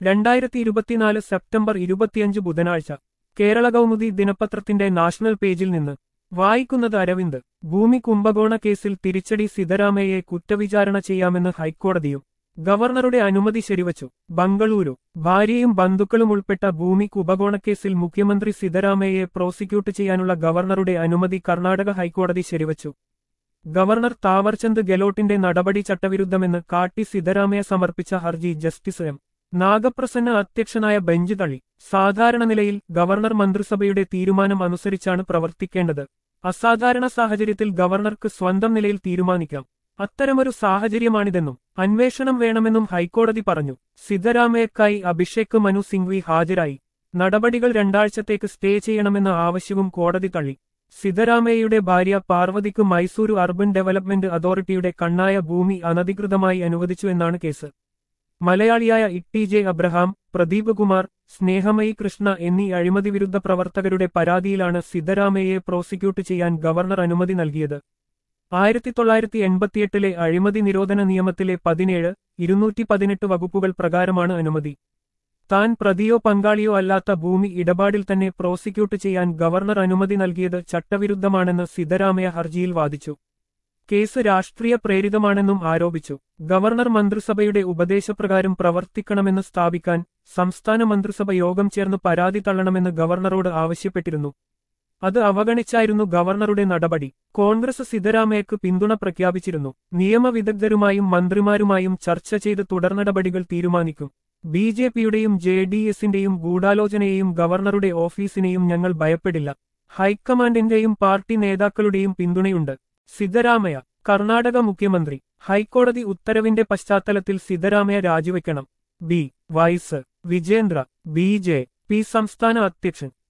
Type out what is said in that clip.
രണ്ടായിരത്തി ഇരുപത്തിനാല് സെപ്റ്റംബർ ഇരുപത്തിയഞ്ച് ബുധനാഴ്ച കേരള കൗമുദി ദിനപത്രത്തിന്റെ നാഷണൽ പേജിൽ നിന്ന് വായിക്കുന്നത് അരവിന്ദ് ഭൂമി കുംഭകോണ കേസിൽ തിരിച്ചടി സിദ്ധരാമയ്യയെ കുറ്റവിചാരണ ചെയ്യാമെന്ന് ഹൈക്കോടതിയും ഗവർണറുടെ അനുമതി ശരിവച്ചു ബംഗളൂരു ഭാര്യയും ബന്ധുക്കളും ഉൾപ്പെട്ട ഭൂമി കുംഭകോണക്കേസിൽ മുഖ്യമന്ത്രി സിദ്ധരാമയ്യയെ പ്രോസിക്യൂട്ട് ചെയ്യാനുള്ള ഗവർണറുടെ അനുമതി കർണാടക ഹൈക്കോടതി ശരിവച്ചു ഗവർണർ താവർചന്ദ് ഗെലോട്ടിന്റെ നടപടി ചട്ടവിരുദ്ധമെന്ന് കാട്ടി സിദ്ധരാമയ്യ സമർപ്പിച്ച ഹർജി ജസ്റ്റിസ് എം നാഗപ്രസന്ന അധ്യക്ഷനായ ബെഞ്ച് തള്ളി സാധാരണ നിലയിൽ ഗവർണർ മന്ത്രിസഭയുടെ തീരുമാനം അനുസരിച്ചാണ് പ്രവർത്തിക്കേണ്ടത് അസാധാരണ സാഹചര്യത്തിൽ ഗവർണർക്ക് സ്വന്തം നിലയിൽ തീരുമാനിക്കാം അത്തരമൊരു സാഹചര്യമാണിതെന്നും അന്വേഷണം വേണമെന്നും ഹൈക്കോടതി പറഞ്ഞു സിദ്ധരാമയ്യക്കായി അഭിഷേക് മനു സിംഗ്വി ഹാജരായി നടപടികൾ രണ്ടാഴ്ചത്തേക്ക് സ്റ്റേ ചെയ്യണമെന്ന ആവശ്യവും കോടതി തള്ളി സിദ്ധരാമയ്യയുടെ ഭാര്യ പാർവതിക്ക് മൈസൂരു അർബൻ ഡെവലപ്മെന്റ് അതോറിറ്റിയുടെ കണ്ണായ ഭൂമി അനധികൃതമായി അനുവദിച്ചു എന്നാണ് കേസ് മലയാളിയായ ഇട്ടി ജെ അബ്രഹാം പ്രദീപ് കുമാർ സ്നേഹമയി കൃഷ്ണ എന്നീ അഴിമതി വിരുദ്ധ പ്രവർത്തകരുടെ പരാതിയിലാണ് സിദ്ധരാമയ്യയെ പ്രോസിക്യൂട്ട് ചെയ്യാൻ ഗവർണർ അനുമതി നൽകിയത് ആയിരത്തി തൊള്ളായിരത്തി എൺപത്തിയെട്ടിലെ അഴിമതി നിരോധന നിയമത്തിലെ പതിനേഴ് ഇരുന്നൂറ്റി പതിനെട്ട് വകുപ്പുകൾ പ്രകാരമാണ് അനുമതി താൻ പ്രതിയോ പങ്കാളിയോ അല്ലാത്ത ഭൂമി ഇടപാടിൽ തന്നെ പ്രോസിക്യൂട്ട് ചെയ്യാൻ ഗവർണർ അനുമതി നൽകിയത് ചട്ടവിരുദ്ധമാണെന്ന് സിദ്ധരാമയ്യ ഹർജിയിൽ വാദിച്ചു കേസ് രാഷ്ട്രീയ പ്രേരിതമാണെന്നും ആരോപിച്ചു ഗവർണർ മന്ത്രിസഭയുടെ ഉപദേശപ്രകാരം പ്രവർത്തിക്കണമെന്ന് സ്ഥാപിക്കാൻ സംസ്ഥാന മന്ത്രിസഭ യോഗം ചേർന്ന് പരാതി തള്ളണമെന്ന് ഗവർണറോട് ആവശ്യപ്പെട്ടിരുന്നു അത് അവഗണിച്ചായിരുന്നു ഗവർണറുടെ നടപടി കോൺഗ്രസ് സിദ്ധരാമയ്യക്ക് പിന്തുണ പ്രഖ്യാപിച്ചിരുന്നു നിയമവിദഗ്ധരുമായും മന്ത്രിമാരുമായും ചർച്ച ചെയ്ത് തുടർനടപടികൾ തീരുമാനിക്കും ബി ജെ പിയുടെയും ജെ ഡി എസിന്റെയും ഗൂഢാലോചനയെയും ഗവർണറുടെ ഓഫീസിനെയും ഞങ്ങൾ ഭയപ്പെടില്ല ഹൈക്കമാൻഡിന്റെയും പാർട്ടി നേതാക്കളുടെയും പിന്തുണയുണ്ട് സിദ്ധരാമയ്യ കർണാടക മുഖ്യമന്ത്രി ഹൈക്കോടതി ഉത്തരവിന്റെ പശ്ചാത്തലത്തിൽ സിദ്ധരാമയ്യ രാജിവെക്കണം B Y Vijayendra B J P സംസ്ഥാന അധ്യക്ഷൻ